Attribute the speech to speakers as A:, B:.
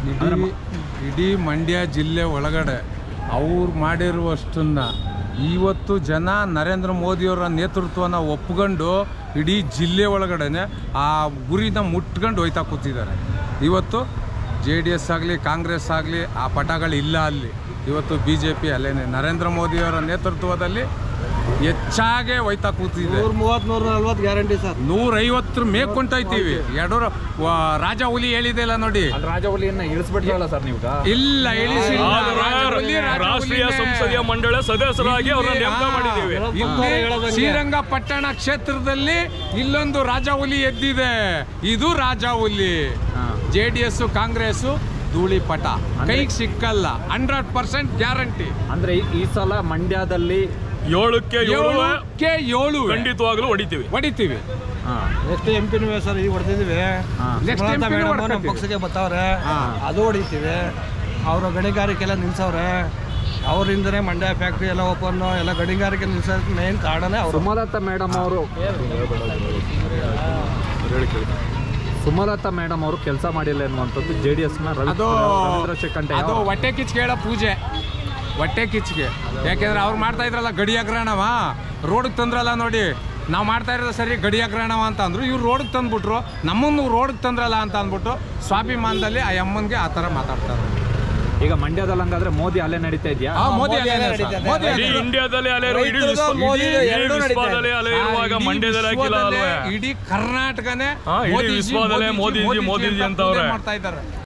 A: ಇಡೀ ಇಡೀ ಮಂಡ್ಯ ಜಿಲ್ಲೆ ಒಳಗಡೆ ಅವ್ರು ಮಾಡಿರುವಷ್ಟನ್ನ ಇವತ್ತು ಜನ ನರೇಂದ್ರ ಮೋದಿಯವರ ನೇತೃತ್ವನ ಒಪ್ಕೊಂಡು ಇಡೀ ಜಿಲ್ಲೆ ಒಳಗಡೆನೆ ಆ ಗುರಿನ ಮುಟ್ಕೊಂಡು ಹೋಯ್ತಾ ಕೂತಿದ್ದಾರೆ ಇವತ್ತು ಜೆ ಡಿ ಎಸ್ ಆಗಲಿ ಕಾಂಗ್ರೆಸ್ ಆಗಲಿ ಆ ಪಟಗಳು ಇಲ್ಲ ಅಲ್ಲಿ ಇವತ್ತು ಬಿ ಜೆ ಪಿ ಅಲ್ಲೇನೆ ನರೇಂದ್ರ ಮೋದಿಯವರ ನೇತೃತ್ವದಲ್ಲಿ ಹೆಚ್ಚಾಗೆ ಹೋಯ್ತಾ ಕೂತಿದೆ
B: ನೂರ ಮೂವತ್ತ್ ನೂರ ನಲ್ವತ್ತು ಗ್ಯಾರಂಟಿ ಸರ್
A: ನೂರೈವತ್ತರ ಮೇಗ್ ಕೊಂಟೋಯ್ತೀವಿ ಎರಡೂರು ರಾಜ ಹುಲಿ ಹೇಳಿದೆಲ್ಲ ನೋಡಿ
C: ಅಲ್ಲಿ ರಾಜವಲ್ಲಿಯನ್ನ ಇಳಿಸ್ಬಿಟ್ರಲ್ಲ ಸರ್ ನೀವು
A: ಇಲ್ಲ ಇಳಿಸಿಲ್ಲ
D: ಆದ್ರೆ
A: ರಾಜ ಹುಲಿ, ರಾಜ
D: ರಾಷ್ಟ್ರೀಯ
A: ಹುಲಿನೇ.
D: ಸಂಸದೀಯ ಮಂಡಳಿ ಸದಸ್ಯರಾಗಿ ಅವ್ರನ್ನ ನೇಮಕ
A: ಇಲ್ಲಿ,
D: ಮಾಡಿದ್ದೀವಿ
A: ಆ, ಇಲ್ಲಿ ಶ್ರೀರಂಗಪಟ್ಟಣ ಕ್ಷೇತ್ರದಲ್ಲಿ ಇಲ್ಲೊಂದು ರಾಜ ಹುಲಿ ಎದ್ದಿದೆ ಇದು ರಾಜ ಹುಲಿ ಜೆ ಡಿ ಎಸ್ ಕಾಂಗ್ರೆಸ್ ಧೂಳಿ ಪಟ ಕೈಗೆ ಸಿಕ್ಕಲ್ಲ ಹಂಡ್ರೆಡ್ ಪರ್ಸೆಂಟ್ ಗ್ಯಾರಂಟಿ
C: ಅಂದ್ರೆ ಈ- ಈ ಸಲ ಮಂಡ್ಯದಲ್ಲಿ
D: ಏಳಕ್ಕೆ ಏಳು
A: ಏಳಕ್ಕೆ ಏಳು
D: ಖಂಡಿತವಾಗ್ಲೂ ಹೊಡಿತೀವಿ
A: ಹೊಡಿತೀವಿ
C: ಹಾ,
B: ನೆಕ್ಸ್ಟ್ ಎಂ ಪಿನೂ ಸರ್ ಈಗ ಹೊಡೆದಿದ್ದೀವಿ
C: ಹಾ.
A: ನೆಕ್ಸ್ಟ್
B: ಸುಮಲತಾ
A: MP ನೂ
B: ಮೇಡಮ್ ನಮ್ಮ
A: ಹೊಡ್ಕೊತೀವಿ.
B: ಪಕ್ಷಕ್ಕೆ ಬರ್ತಾವ್ರೆ
A: ಹಾ.
B: ಅದು ಹೊಡಿತೀವಿ ಅವರ ಗಣಿಗಾರಿಕೆ ಎಲ್ಲ ನಿಲ್ಸವ್ರೆ ಅವರಿಂದನೇ ಮಂಡ್ಯ ಫ್ಯಾಕ್ಟ್ರಿ ಎಲ್ಲ ಓಪನ್ ಎಲ್ಲ ಗಣಿಗಾರಿಕೆ ನಿಲ್ಸೋದಕ್ಕೆ ಮೇನ್ ಕಾರಣನೇ ಅವರು
C: ಸುಮಲತಾ ಮೇಡಮ್ ಅವರು ಸುಮಲತಾ ಮೇಡಮ್ ಅವರು ಕೆಲಸ ಮಾಡಿಲ್ಲ ಎನ್ನುವಂಥದ್ದು ಜೆ ಡಿ ಎಸ್ನ
A: ಅದು
C: ರವೀಂದ್ರ ಶೆಕ್ಕಂಟೆ
A: ಅದು ಹೊಟ್ಟೆ ಕಿಚ್ಚಿಗೆ ಹೇಳೋ ಪೂಜೆ ಹೊಟ್ಟೆ ಕಿಚ್ಚಿಗೆ ಯಾಕೆಂದ್ರೆ ಅವ್ರು ಮಾಡ್ತಾ ಇದ್ರಲ್ಲ ಗಡಿ ಅಗ್ರಹಣವ ರೋಡಿಗೆ ತಂದ್ರಲ್ಲ ನೋಡಿ ನಾವು ಮಾಡ್ತಾ ಇರೋದು ಸರಿ ಗಡಿ ಅಗ್ರಹಣವ ಅಂತ ಅಂದ್ರು ಇವ್ರು ರೋಡಿಗೆ ತಂದ್ಬಿಟ್ರು ನಮ್ಮನ್ನು ರೋಡಿಗೆ ತಂದ್ರಲ್ಲ ಅಂತ ಅಂದ್ಬಿಟ್ಟು ಸ್ವಾಭಿಮಾನದಲ್ಲಿ ಆ ಅಮ್ಮನಿಗೆ ಆ ಥರ ಮಾತಾಡ್ತಾರೆ
C: ಈಗ ಮಂಡ್ಯದಲ್ಲಿ ಹಂಗಾದ್ರೆ ಮೋದಿ ಅಲ್ಲೇ ನಡೀತಾ ಇದೆಯಾ
A: ಆ, ಮೋದಿ
B: ಮೋದಿ
A: ಅಲ್ಲೇನೆ
B: ಅಲ್ಲೇ
A: ಸರ್.
B: ನಡೀತದೆ.
A: ಮೋದಿ
D: ಇಡೀ
A: ಅಲ್ಲೇ.
D: ಇಂಡಿಯಾದಲ್ಲಿ ಅಲೆ ಇರೋ ಇಡೀ
B: ರೈತರದು,
D: ವಿಶ್ವ-
B: ಮೋದಿದು
D: ಇಡೀ
B: ಎರಡೂ ನಡೀತಾ
D: ವಿಶ್ವದಲ್ಲಿ ಅಲೆ
A: ಆ,
D: ಇರುವಾಗ
A: ಇಡೀ
D: ಮಂಡ್ಯದಲ್ಲಿ ಹಾಕಿಲ್ಲ
A: ವಿಶ್ವದಲ್ಲೇ,
D: ಅಲ್ವೇ
A: ಇಡೀ ಕರ್ನಾಟಕನೇ
D: ಹಾ, ಇಡೀ
A: ಮೋದಿಜಿ,
D: ವಿಶ್ವದಲ್ಲೇ
A: ಮೋದಿಜಿ,
D: ಮೋದಿಜಿ, ಮೋದಿಜಿ
A: ಅಂತ
D: ಅಂತವ್ರೆ.
A: ಮಾಡ್ತಾ ಇದ್ದಾರೆ